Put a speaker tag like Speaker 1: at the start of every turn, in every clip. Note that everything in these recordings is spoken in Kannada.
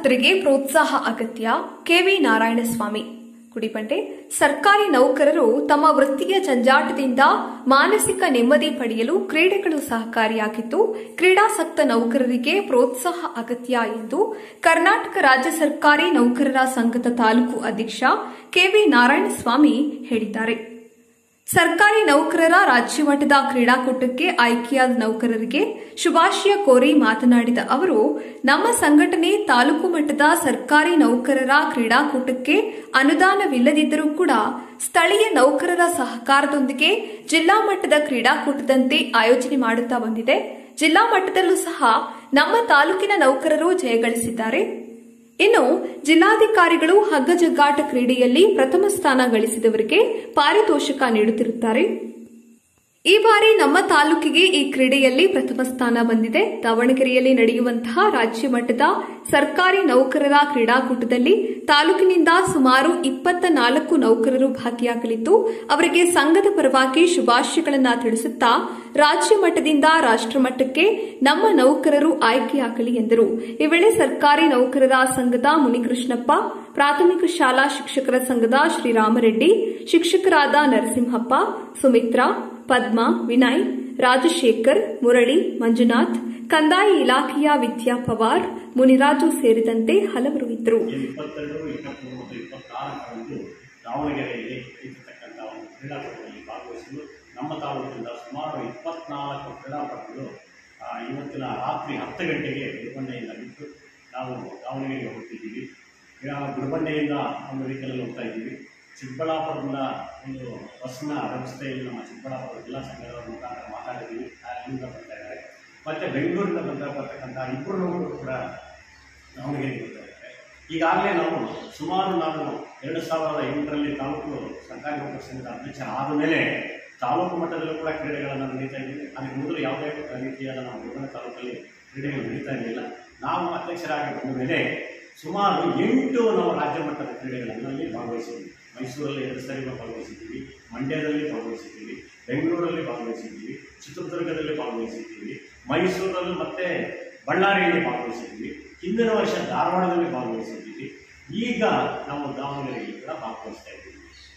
Speaker 1: ಭಕ್ತರಿಗೆ ಪ್ರೋತ್ಸಾಹ ಅಗತ್ಯ ಕೆವಿ ನಾರಾಯಣಸ್ವಾಮಿ ಕುಡಿಪಂಟೆ ಸರ್ಕಾರಿ ನೌಕರರು ತಮ್ಮ ವೃತ್ತಿಯ ಜಂಜಾಟದಿಂದ ಮಾನಸಿಕ ನೆಮ್ಮದಿ ಪಡೆಯಲು ಕ್ರೀಡೆಗಳು ಸಹಕಾರಿಯಾಗಿದ್ದು ಕ್ರೀಡಾಸಕ್ತ ನೌಕರರಿಗೆ ಪ್ರೋತ್ಸಾಹ ಅಗತ್ಯ ಎಂದು ಕರ್ನಾಟಕ ರಾಜ್ಯ ಸರ್ಕಾರಿ ನೌಕರರ ಸಂಘದ ತಾಲೂಕು ಅಧ್ಯಕ್ಷ ಕೆವಿ ನಾರಾಯಣಸ್ವಾಮಿ ಹೇಳಿದ್ದಾರೆ ಸರ್ಕಾರಿ ನೌಕರರ ರಾಜ್ಯ ಮಟ್ಟದ ಕ್ರೀಡಾಕೂಟಕ್ಕೆ ಆಯ್ಕೆಯಾದ ನೌಕರರಿಗೆ ಶುಭಾಶಯ ಕೋರಿ ಮಾತನಾಡಿದ ಅವರು ನಮ್ಮ ಸಂಘಟನೆ ತಾಲೂಕು ಮಟ್ಟದ ಸರ್ಕಾರಿ ನೌಕರರ ಕ್ರೀಡಾಕೂಟಕ್ಕೆ ಅನುದಾನವಿಲ್ಲದಿದ್ದರೂ ಕೂಡ ಸ್ಥಳೀಯ ನೌಕರರ ಸಹಕಾರದೊಂದಿಗೆ ಜಿಲ್ಲಾ ಮಟ್ಟದ ಕ್ರೀಡಾಕೂಟದಂತೆ ಆಯೋಜನೆ ಮಾಡುತ್ತಾ ಬಂದಿದೆ ಜಿಲ್ಲಾ ಮಟ್ಟದಲ್ಲೂ ಸಹ ನಮ್ಮ ತಾಲೂಕಿನ ನೌಕರರು ಜಯಗಳಿಸಿದ್ದಾರೆ ಇನ್ನು ಜಿಲ್ಲಾಧಿಕಾರಿಗಳು ಹಗ್ಗ ಜಗ್ಗಾಟ ಕ್ರೀಡೆಯಲ್ಲಿ ಪ್ರಥಮ ಸ್ಥಾನ ಗಳಿಸಿದವರಿಗೆ ಪಾರಿತೋಷಕ ನೀಡುತ್ತಿರುತ್ತಾರೆ ಈ ಬಾರಿ ನಮ್ಮ ತಾಲೂಕಿಗೆ ಈ ಕ್ರೀಡೆಯಲ್ಲಿ ಪ್ರಥಮ ಸ್ಥಾನ ಬಂದಿದೆ ದಾವಣಗೆರೆಯಲ್ಲಿ ನಡೆಯುವಂತಹ ರಾಜ್ಯ ಮಟ್ಟದ ಸರ್ಕಾರಿ ನೌಕರರ ಕ್ರೀಡಾಕೂಟದಲ್ಲಿ ತಾಲೂಕಿನಿಂದ ಸುಮಾರು ಇಪ್ಪತ್ತ ನಾಲ್ಕು ನೌಕರರು ಭಾಗಿಯಾಗಲಿದ್ದು ಅವರಿಗೆ ಸಂಘದ ಪರವಾಗಿ ಶುಭಾಶಯಗಳನ್ನು ತಿಳಿಸುತ್ತಾ ರಾಜ್ಯ ಮಟ್ಟದಿಂದ ರಾಷ್ಟ್ರಮಟ್ಟಕ್ಕೆ ನಮ್ಮ ನೌಕರರು ಆಯ್ಕೆಯಾಗಲಿ ಎಂದರು ಈ ವೇಳೆ ಸರ್ಕಾರಿ ನೌಕರರ ಸಂಘದ ಮುನಿಕೃಷ್ಣಪ್ಪ ಪ್ರಾಥಮಿಕ ಶಾಲಾ ಶಿಕ್ಷಕರ ಸಂಘದ ಶ್ರೀರಾಮರೆಡ್ಡಿ ಶಿಕ್ಷಕರಾದ ನರಸಿಂಹಪ್ಪ ಸುಮಿತ್ರಾ ಪದ್ಮಾ ವಿನಯ್ ರಾಜಶೇಖರ್ ಮುರಳಿ ಮಂಜುನಾಥ್ ಕಂದಾಯ ಇಲಾಖೆಯ ವಿದ್ಯಾ ಪವಾರ್ ಮುನಿರಾಜು ಸೇರಿದಂತೆ ಹಲವರು ಇದ್ದರು
Speaker 2: ಇಪ್ಪತ್ತೆರಡು ಇಪ್ಪತ್ಮೂರು ಮತ್ತು ಇಪ್ಪತ್ನಾಲ್ಕರಂದು ದಾವಣಗೆರೆಯಲ್ಲಿ ಇರತಕ್ಕಂಥ ಒಂದು ಕ್ರೀಡಾಕೂಟದಲ್ಲಿ ಭಾಗವಹಿಸಲು ನಮ್ಮ ತಾಲೂಕಿನಿಂದ ಸುಮಾರು ಇಪ್ಪತ್ನಾಲ್ಕು ಕ್ರೀಡಾಪಟುಗಳು ಆ, ಇವತ್ತಿನ ರಾತ್ರಿ ಹತ್ತು ಗಂಟೆಗೆ ಗುಡಿಬಂಡೆಯಿಂದ ಬಿಟ್ಟು ನಾವು ದಾವಣಗೆರೆಗೆ ಹೋಗ್ತಿದ್ದೀವಿ ಈಗ ಗುಡಿಬಂಡೆಯಿಂದ ಒಂದು ವೆಹಿಕಲಲ್ಲಿ ಹೋಗ್ತಾ ಇದ್ದೀವಿ ಚಿಕ್ಕಬಳ್ಳಾಪುರದಿಂದ ಒಂದು ಬಸ್ನ ವ್ಯವಸ್ಥೆಯಲ್ಲಿ ನಮ್ಮ ಚಿಕ್ಕಬಳ್ಳಾಪುರ ಜಿಲ್ಲಾ ಸಂಘದ ಮುಖಾಂತರ ಮಾತಾಡಿದ್ದೀವಿ ಅಲ್ಲಿಂದ ಬರ್ತಾ ಇದ್ದಾರೆ ಮತ್ತು ಬೆಂಗಳೂರಿಂದ ಬಂದ ಬರ್ತಕ್ಕಂಥ ಇಬ್ಬರು ಕೂಡ ದಾವಣಗೆರೆಗೆ ಬರ್ತಾ ಇದ್ದಾರೆ ಈಗಾಗಲೇ ನಾವು ಸುಮಾರು ನಾನು ಎರಡು ಸಾವಿರದ ಎಂಟರಲ್ಲಿ ತಾಲೂಕು ಸರ್ಕಾರಿ ನೌಕರ ಸಂಘದ ಅಧ್ಯಕ್ಷ ಆದ ಮೇಲೆ ತಾಲೂಕು ಮಟ್ಟದಲ್ಲೂ ಕೂಡ ಕ್ರೀಡೆಗಳನ್ನು ನಡೀತಾ ಇದ್ದೀವಿ ಅದಕ್ಕೆ ಮೊದಲು ಯಾವುದೇ ರೀತಿಯಾದ ನಾವು ಗುರುಗಳ ತಾಲೂಕಲ್ಲಿ ಕ್ರೀಡೆಗಳು ನಡೀತಾ ಇರಲಿಲ್ಲ ನಾವು ಅಧ್ಯಕ್ಷರಾಗಿ ಬಂದ ಮೇಲೆ ಸುಮಾರು ಎಂಟು ನಾವು ರಾಜ್ಯ ಮಟ್ಟದ ಕ್ರೀಡೆಗಳಲ್ಲಿ ಭಾಗವಹಿಸಿದ್ದೀವಿ ಮೈಸೂರಲ್ಲಿ ಎರಡು ಸಾರಿ ನಾವು ಭಾಗವಹಿಸಿದ್ದೀವಿ ಮಂಡ್ಯದಲ್ಲಿ ಭಾಗವಹಿಸಿದ್ದೀವಿ ಬೆಂಗಳೂರಲ್ಲಿ ಭಾಗವಹಿಸಿದ್ದೀವಿ ಚಿತ್ರದುರ್ಗದಲ್ಲಿ ಭಾಗವಹಿಸಿದ್ದೀವಿ ಮೈಸೂರಲ್ಲಿ ಮತ್ತೆ ಬಳ್ಳಾರಿಯಲ್ಲಿ ಭಾಗವಹಿಸಿದ್ದೀವಿ ಹಿಂದಿನ ವರ್ಷ ಧಾರವಾಡದಲ್ಲಿ ಭಾಗವಹಿಸಿದ್ದೀವಿ ಈಗ ನಾವು ದಾವಣಗೆರೆಯಲ್ಲಿ ಕೂಡ ಭಾಗವಹಿಸ್ತಾ ಇದ್ದೀವಿ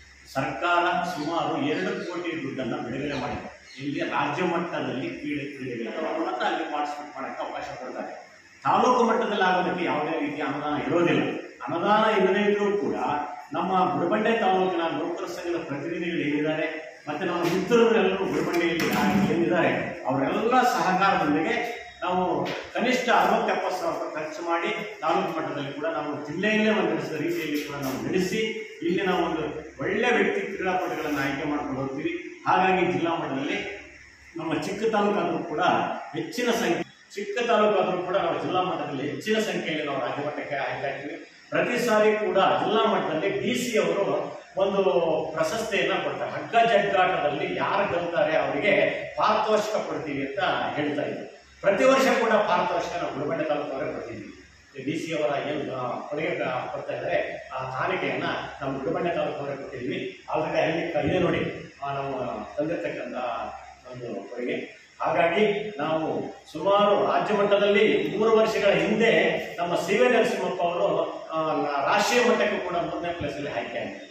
Speaker 2: ಸರ್ಕಾರ ಸುಮಾರು ಎರಡು ಕೋಟಿ ದುಡ್ಡನ್ನು ಬಿಡುಗಡೆ ಮಾಡಿದೆ ಇಲ್ಲಿ ರಾಜ್ಯ ಮಟ್ಟದಲ್ಲಿ ಕ್ರೀಡೆ ಕ್ರೀಡೆಗಳನ್ನು ಮಾತ್ರ ಅಲ್ಲಿ ಪಾರ್ಟಿಸಿಪೇಟ್ ಮಾಡೋಕ್ಕೆ ಅವಕಾಶ ಕೊಡ್ತಾರೆ ತಾಲೂಕು ಮಟ್ಟದಲ್ಲಿ ಆಗೋದಕ್ಕೆ ಯಾವುದೇ ರೀತಿಯ ಅನುದಾನ ಇರೋದಿಲ್ಲ ಅನುದಾನ ಇಲ್ಲದೇ ಇದ್ರೂ ಕೂಡ ನಮ್ಮ ಗುಡಬಂಡೆ ತಾಲೂಕಿನ ನೌಕರ ಸಂಘದ ಪ್ರತಿನಿಧಿಗಳು ಏನಿದ್ದಾರೆ ಮತ್ತೆ ನಮ್ಮ ಮಿತ್ರರೆಲ್ಲರೂ ಗುಡಬಂಡೆಯಲ್ಲಿ ಯಾರು ಏನಿದ್ದಾರೆ ಅವರೆಲ್ಲ ಸಹಕಾರದೊಂದಿಗೆ ನಾವು ಕನಿಷ್ಠ ಅರವತ್ತೆಪ್ಪತ್ತು ಸಾವಿರ ರೂಪಾಯಿ ಖರ್ಚು ಮಾಡಿ ತಾಲೂಕು ಮಟ್ಟದಲ್ಲಿ ಕೂಡ ನಾವು ಜಿಲ್ಲೆಯಲ್ಲೇ ಒಂದು ನಡೆಸಿದ ರೀತಿಯಲ್ಲಿ ಕೂಡ ನಾವು ನಡೆಸಿ ಇಲ್ಲಿ ನಾವು ಒಂದು ಒಳ್ಳೆ ವ್ಯಕ್ತಿ ಕ್ರೀಡಾಪಟುಗಳನ್ನು ಆಯ್ಕೆ ಮಾಡ್ಕೊಂಡು ಹೋಗ್ತೀವಿ ಹಾಗಾಗಿ ಜಿಲ್ಲಾ ಮಟ್ಟದಲ್ಲಿ ನಮ್ಮ ಚಿಕ್ಕ ತಾಲೂಕಾದರೂ ಕೂಡ ಹೆಚ್ಚಿನ ಸಂಖ್ಯೆ ಚಿಕ್ಕ ತಾಲೂಕಾದರೂ ಕೂಡ ನಾವು ಜಿಲ್ಲಾ ಮಟ್ಟದಲ್ಲಿ ಹೆಚ್ಚಿನ ಸಂಖ್ಯೆಯಲ್ಲಿ ನಾವು ರಾಜ್ಯ ಮಟ್ಟಕ್ಕೆ ಆಯ್ಕೆ ಆಗ್ತೀವಿ ಪ್ರತಿ ಸಾರಿ ಕೂಡ ಜಿಲ್ಲಾ ಮಟ್ಟದಲ್ಲಿ ಡಿ ಸಿ ಅವರು ಒಂದು ಪ್ರಶಸ್ತಿಯನ್ನ ಕೊಡ್ತಾರೆ ಹಗ್ಗ ಜಗ್ಗಾಟದಲ್ಲಿ ಯಾರು ಗೆಲ್ತಾರೆ ಅವರಿಗೆ ಪಾರಿತೋಷಿಕ ಕೊಡ್ತೀವಿ ಅಂತ ಹೇಳ್ತಾ ಇದ್ರು ಪ್ರತಿ ವರ್ಷ ಕೂಡ ಪಾರಿತೋಷಿಕ ನಾವು ಗುರುಬಂಡೆ ತಾಲೂಕವರೇ ಕೊಡ್ತಿದ್ವಿ ಡಿ ಸಿ ಅವರ ಏನು ಆ, ಕೊಡುಗೆ ಕ- ಕೊಡ್ತಾ ಇದ್ದಾರೆ ಆ ಕಾಣಿಕೆಯನ್ನ ನಾವು ಗುರುಬಂಡೆ ತಾಲೂಕವರೇ ಕೊಟ್ಟಿದ್ವಿ ಆಲ್ರೆಡಿ ಅಲ್ಲಿ ಕ- ಇದೆ ನೋಡಿ ಆ, ನಾವು ತಂದಿರ್ತಕ್ಕಂಥ ಒಂದು ಕೊಡುಗೆ ಹಾಗಾಗಿ ನಾವು ಸುಮಾರು ರಾಜ್ಯ ಮಟ್ಟದಲ್ಲಿ ಮೂರು ವರ್ಷಗಳ ಹಿಂದೆ ನಮ್ಮ ಸಿ ವಿ ನರಸಿಂಹಪ್ಪ ಅವರು ಆ, ನ- ರಾಷ್ಟ್ರೀಯ ಮಟ್ಟಕ್ಕೂ ಕೂಡ ಮೂರನೇ ಪ್ಲೇಸಲ್ಲಿ ಆಯ್ಕೆ ಆಗಿದ್ದಾರೆ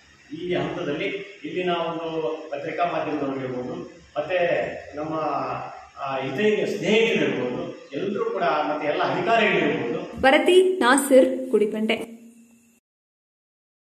Speaker 2: ಈ ಹಂತದಲ್ಲಿ ಇಲ್ಲಿನ ಒಂದು ಪತ್ರಿಕಾ ಮಾಧ್ಯಮದವರಿರ್ಬೋದು ಮತ್ತೆ ನಮ್ಮ ಆ, ಇತರೆ ಸ್ನೇಹಿತರಿರ್ಬೋದು ಎಲ್ಲರೂ ಕೂಡ ಮತ್ತೆ ಎಲ್ಲ ಅಧಿಕಾರಿಗಳಿರ್ಬೋದು
Speaker 1: ವರದಿ ನಾಸಿರ್ ಗುಡಿಬಂಡೆ